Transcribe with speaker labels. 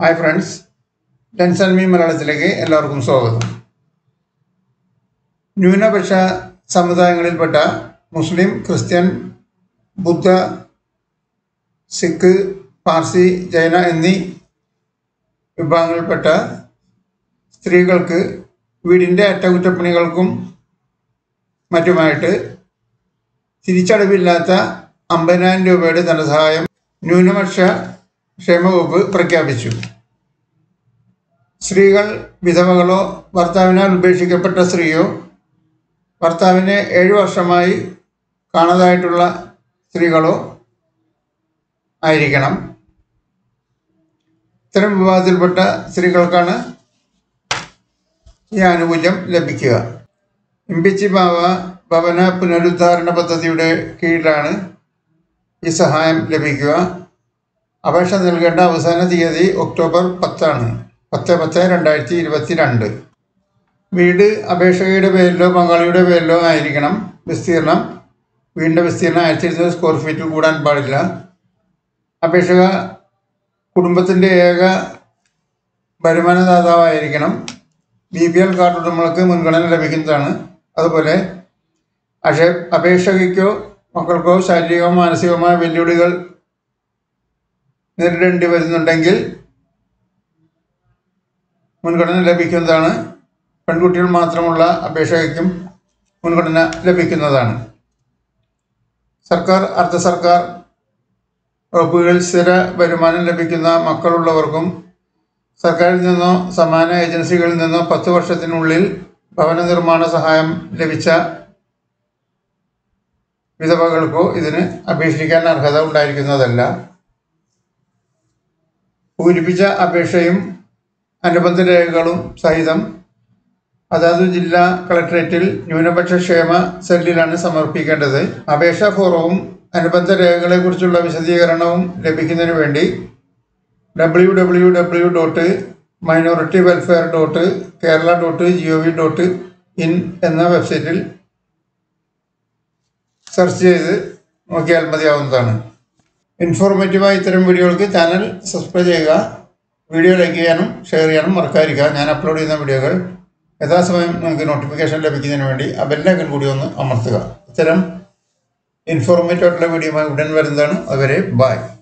Speaker 1: hi friends ലെൻസൽമി മലയാളത്തിലേക്ക് എല്ലാവർക്കും സ്വാഗതം ന്യൂനപക്ഷ സമുദായങ്ങളിൽപ്പെട്ട മുസ്ലിം ക്രിസ്ത്യൻ ബുദ്ധ സിഖ് പാർസി ജൈന എന്നീ വിഭാഗങ്ങളിൽപ്പെട്ട സ്ത്രീകൾക്ക് വീടിൻ്റെ അറ്റകുറ്റപ്പണികൾക്കും മറ്റുമായിട്ട് തിരിച്ചടവില്ലാത്ത അമ്പതിനായിരം രൂപയുടെ ധനസഹായം ന്യൂനപക്ഷ ക്ഷേമവകുപ്പ് പ്രഖ്യാപിച്ചു സ്ത്രീകൾ വിധവകളോ ഭർത്താവിനാൽ ഉപേക്ഷിക്കപ്പെട്ട സ്ത്രീയോ ഭർത്താവിനെ ഏഴു വർഷമായി കാണാതായിട്ടുള്ള സ്ത്രീകളോ ആയിരിക്കണം ഇത്തരം വിഭാഗത്തിൽപ്പെട്ട സ്ത്രീകൾക്കാണ് ഈ ആനുകൂല്യം ലഭിക്കുക ഇമ്പിച്ചി ബാവ ഭവന പുനരുദ്ധാരണ പദ്ധതിയുടെ കീഴിലാണ് ഈ സഹായം ലഭിക്കുക അപേക്ഷ നൽകേണ്ട അവസാന തീയതി ഒക്ടോബർ പത്താണ് പത്ത് പത്ത് രണ്ടായിരത്തി ഇരുപത്തി രണ്ട് വീട് അപേക്ഷകയുടെ പേരിലോ പങ്കാളിയുടെ പേരിലോ ആയിരിക്കണം വിസ്തീർണം വീടിൻ്റെ വിസ്തീർണം ആയിരത്തി ഇരുന്നൂറ് സ്ക്വയർ ഫീറ്റിൽ കൂടാൻ പാടില്ല അപേക്ഷക കുടുംബത്തിൻ്റെ ഏക വരുമാനദാതാവായിരിക്കണം ബി പി എൽ കാർഡ് ഉടമകൾക്ക് മുൻഗണന ലഭിക്കുന്നതാണ് അതുപോലെ അക്ഷ അപേക്ഷകയ്ക്കോ മക്കൾക്കോ ശാരീരികമോ മാനസികവുമായ വെല്ലുവിളികൾ നേരിടേണ്ടി വരുന്നുണ്ടെങ്കിൽ മുൻഗണന ലഭിക്കുന്നതാണ് പെൺകുട്ടികൾ മാത്രമുള്ള അപേക്ഷകയ്ക്കും മുൻഗണന ലഭിക്കുന്നതാണ് സർക്കാർ അർദ്ധ സർക്കാർ വകുപ്പുകളിൽ സ്ഥിര വരുമാനം ലഭിക്കുന്ന മക്കളുള്ളവർക്കും സർക്കാരിൽ നിന്നോ സമാന ഏജൻസികളിൽ നിന്നോ പത്ത് വർഷത്തിനുള്ളിൽ ഭവന നിർമ്മാണ സഹായം ലഭിച്ച വിധവകൾക്കോ ഇതിന് അപേക്ഷിക്കാൻ അർഹത ഉണ്ടായിരിക്കുന്നതല്ല പൂരിപ്പിച്ച അപേക്ഷയും അനുബന്ധ രേഖകളും സഹിതം അതാത് ജില്ലാ കളക്ടറേറ്റിൽ ന്യൂനപക്ഷ ക്ഷേമ സെല്ലിലാണ് സമർപ്പിക്കേണ്ടത് അപേക്ഷാ ഫോറവും അനുബന്ധ രേഖകളെക്കുറിച്ചുള്ള വിശദീകരണവും ലഭിക്കുന്നതിന് വേണ്ടി W W W dot minority welfare dot Kerala dot G O V dot in എന്ന വെബ്സൈറ്റിൽ സെർച്ച് ചെയ്ത് നോക്കിയാൽ മതിയാവുന്നതാണ് ഇൻഫോർമേറ്റീവായ ഇത്തരം വീഡിയോകൾക്ക് ചാനൽ സബ്സ്ക്രൈബ് ചെയ്യുക വീഡിയോ ലൈക്ക് ചെയ്യാനും ഷെയർ ചെയ്യാനും മറക്കാതിരിക്കുക ഞാൻ അപ്ലോഡ് ചെയ്യുന്ന വീഡിയോകൾ യഥാസമയം നിങ്ങൾക്ക് നോട്ടിഫിക്കേഷൻ ലഭിക്കുന്നതിന് വേണ്ടി ആ ബെല്ലൈക്കൺ കൂടി ഒന്ന് അമർത്തുക ഇത്തരം ഇൻഫോർമേറ്റീവ് ആയിട്ടുള്ള വീഡിയോയുമായി ഉടൻ വരുന്നതാണ് അതുവരെ ബായ്